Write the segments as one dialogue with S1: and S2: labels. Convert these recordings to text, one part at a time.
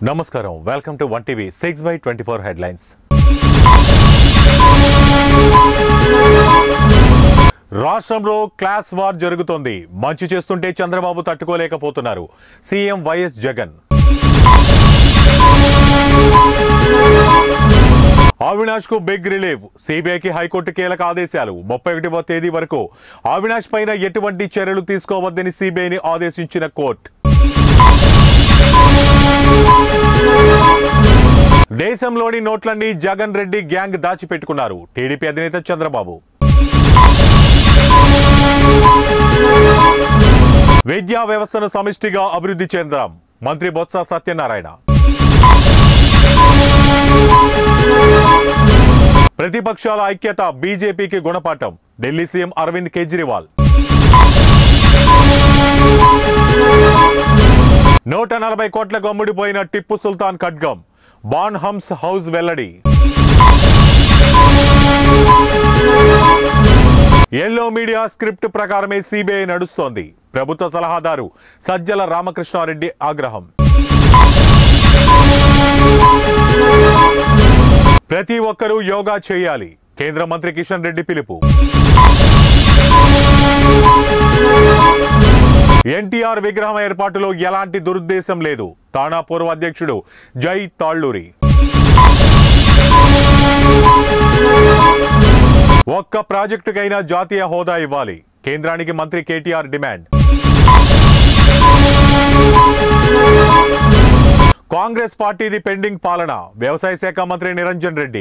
S1: నమస్కారం welcome to one TV six by twenty four headlines రాష్ట్రంలో class war జరుగుతోంది మంచి చేస్తుంటే చంద్రబాబు తట్టుకోలేకపోతున్నారు సీఎం వైఎస్ జగన్ అవినాష్ కు బిగ్ రిలీఫ్ సిబిఐకి హైకోర్టు కీలక ఆదేశాలు ముప్పై ఒకటవ తేదీ వరకు అవినాష్ పైన ఎటువంటి చర్యలు తీసుకోవద్దని సిబిఐని ఆదేశించిన కోర్టు దేశంలోని నోట్లన్నీ జగన్ రెడ్డి గ్యాంగ్ దాచిపెట్టుకున్నారు టీడీపీ అధినేత చంద్రబాబు విద్యా వ్యవస్థను సమిష్టిగా అభివృద్ధి చెందాం మంత్రి బొత్స సత్యనారాయణ ప్రతిపక్షాల ఐక్యత బీజేపీకి గుణపాఠం ఢిల్లీ సీఎం అరవింద్ కేజ్రీవాల్ నూట నలభై కోట్ల గమ్ముడిపోయిన టిప్పు సుల్తాన్ ఖడ్గం బాన్ హంస్ హౌస్ వెల్లడి ఎల్లో మీడియా స్క్రిప్ట్ ప్రకారమే సిబిఐ నడుస్తోంది ప్రభుత్వ సలహాదారు సజ్జల రామకృష్ణారెడ్డి ఆగ్రహం ప్రతి ఒక్కరూ యోగా చేయాలి కేంద్ర మంత్రి కిషన్ రెడ్డి పిలుపు ఎన్టీఆర్ విగ్రహం ఏర్పాటులో ఎలాంటి దురుద్దేశం లేదు తానా పూర్వ అధ్యక్షుడు జై తాళ్ళూరి ఒక్క ప్రాజెక్టుకైనా జాతీయ హోదా ఇవ్వాలి కేంద్రానికి మంత్రి కేటీఆర్ డిమాండ్ కాంగ్రెస్ పార్టీది పెండింగ్ పాలన వ్యవసాయ శాఖ మంత్రి నిరంజన్ రెడ్డి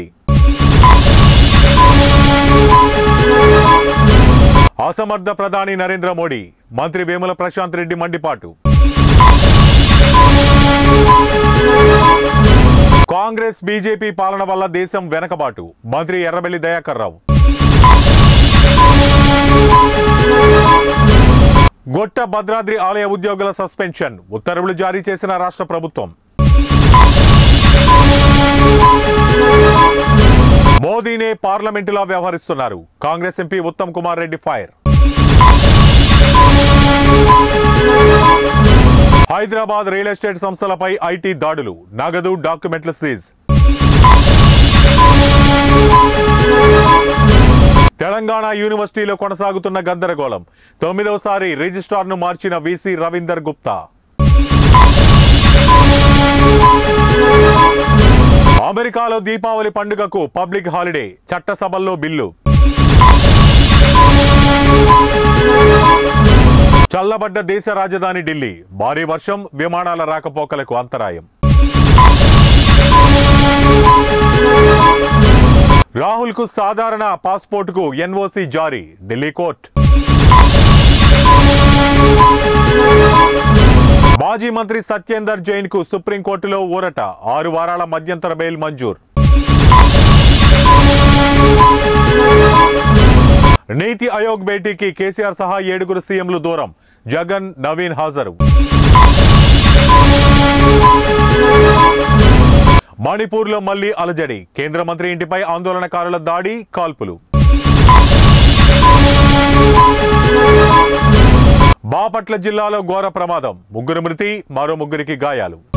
S1: అసమర్థ ప్రధాని నరేంద్ర మోడీ మంత్రి వేముల ప్రశాంత్ రెడ్డి మండిపాటు కాంగ్రెస్ బీజేపీ పాలన వల్ల దేశం వెనకబాటు మంత్రి ఎర్రబెల్లి దయాకర్ రావు గొట్ట భద్రాద్రి ఆలయ ఉద్యోగుల సస్పెన్షన్ ఉత్తర్వులు జారీ చేసిన రాష్ట్ర ప్రభుత్వం మోదీనే పార్లమెంటులా వ్యవహరిస్తున్నారు Congress MP Uttam Kumar Reddy fire Hyderabad real estate సంస్థలపై ఐటీ దాడులు నగదు డాక్యుమెంట్ల సీజ్ తెలంగాణ యూనివర్సిటీలో కొనసాగుతున్న గందరగోళం తొమ్మిదవసారి రిజిస్ట్రార్ను మార్చిన వీసీ రవీందర్ గుప్తా అమెరికాలో దీపావళి పండుగకు పబ్లిక్ హాలిడే చట్టసభల్లో బిల్లు చల్లబడ్డ దేశ రాజధాని ఢిల్లీ భారీ వర్షం విమానాల రాకపోకలకు అంతరాయం రాహుల్ కు సాధారణ పాస్పోర్ట్ కు ఎన్ఓసి జారీ ఢిల్లీ కోర్ట్ మాజీ మంత్రి సత్యేందర్ జైన్ కు సుప్రీంకోర్టులో ఊరట ఆరు వారాల మధ్యంతర బెయిల్ మంజూర్ నీతి ఆయోగ్ భేటీకి కేసీఆర్ సహా ఏడుగురు సీఎంలు దూరం జగన్ నవీన్ హాజరు మణిపూర్లో మళ్లీ అలజడి కేంద్ర మంత్రి ఇంటిపై ఆందోళనకారుల దాడి కాల్పులు బాపట్ల జిల్లాలో ఘోర ప్రమాదం ముగ్గురు మృతి మరో ముగ్గురికి గాయాలు